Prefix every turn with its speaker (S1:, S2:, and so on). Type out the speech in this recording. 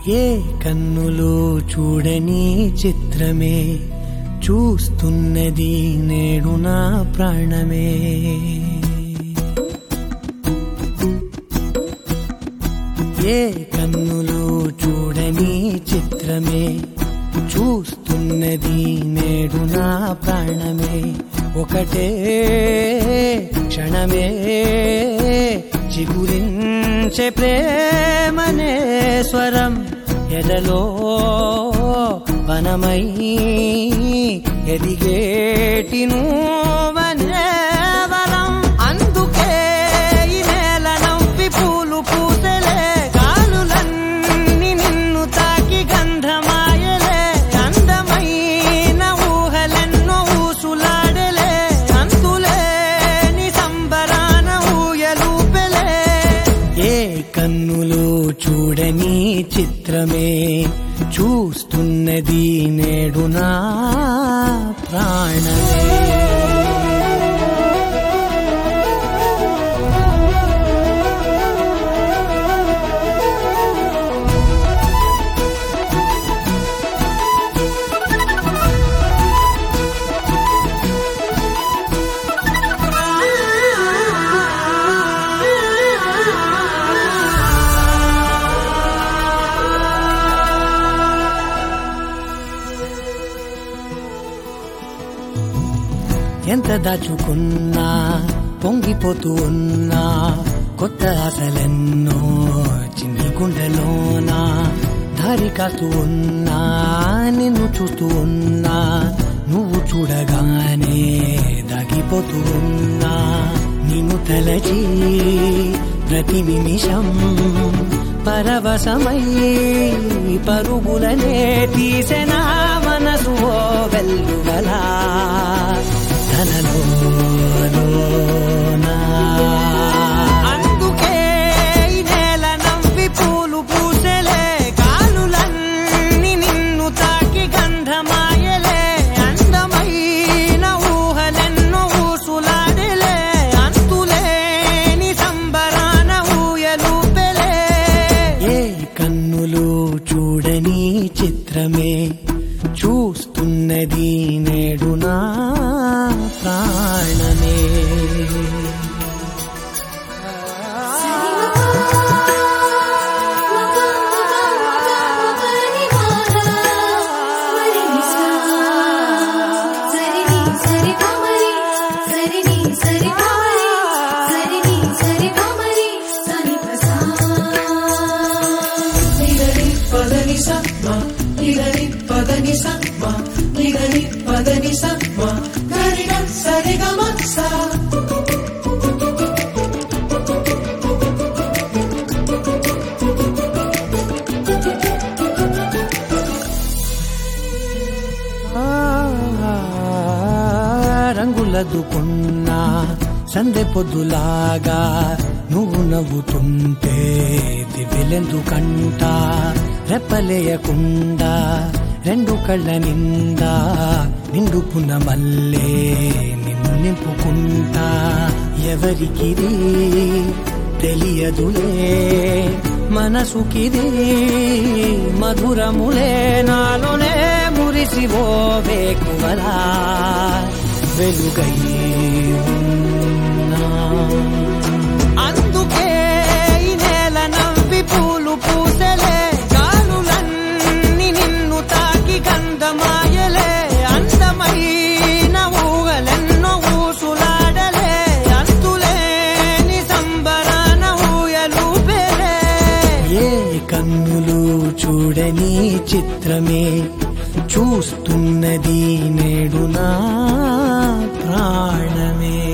S1: ఏ కన్నులు చూడని చిత్రమే చూస్తున్నది నేడు నా ప్రాణమే ఏ కన్నులు చూడని చిత్రమే చూస్తున్నది నేడు నా ప్రాణమే ఒకటే క్షణమే చిగురించే ప్రేమనే స్వరం ఎదలో వనమై ఎదిగేటి నువ్వనే వరం అందుకే ఈ నేల నవ్వి పూలు పూసలే గాలులన్నీ నిన్ను తాకి గంధమాయలే అందమైన ఊహలెన్నో ఊసులాడలే అంతులేని సంబరాన ఊయలూపెలే ఏ కన్నులు చూడని చిత్రమే చూస్తున్నది నేడు నా ప్రాణమే ఎంత దాచుకున్నా పొంగిపోతూ ఉన్నా కొత్త ఆశలెన్నో చిన్ని గుండెలోనా దారి కాస్తూ ఉన్నా నిన్ను చూస్తూ ఉన్నా నువ్వు చూడగానే దాగిపోతూ ఉన్నా నిన్ను తలచి ప్రతి నిమిషం పరవశమై పరుగులనే తీసెనా మనసు ఓ వెల్లువలా తనలోనా అందుకే ఈ నేల నవ్వి పూలు పూసెలే కాలులన్నీ నిన్ను తాకి గంధమాయలే అందమైన ఊహలెన్నో ఊసులాడలే అంతులేని సంబరాన ఊయలూపెలే ఏ కన్నులు చూడని చిత్రమే చూస్తున్నది నేడు నా ప్రాణమే
S2: పదని సమ్మ ఇదని పదని సమ్మ ఇదని పదని సమ్మ గరిగ సరిగ మత్స
S1: రంగులదుకున్నా సందె పొద్దులాగా నువ్వు నవ్వుతుంటే దివిలెందుకంట రెప్పలేయకుండా రెండు కళ్ళ నిండా నిండుకున్న మల్లే నిన్ను నింపుకుంటా ఎవరికిది తెలియదులే మనసుకిది మధురములే నాలోనే మురిసివో వేకువలా వెలుగై ఉన్నా. అందుకే ఈ నేల నవ్వి పూలు పూసలే గాలులన్నీ నిన్ను తాకి గంధమాయలే అందమైన ఊగలెన్నో ఊసులాడలే అంతులేని సంబరాన ఊయలూపెలే ఏ కన్నులు చూడని చిత్రమే చూస్తున్నది నేడు నా ప్రాణమే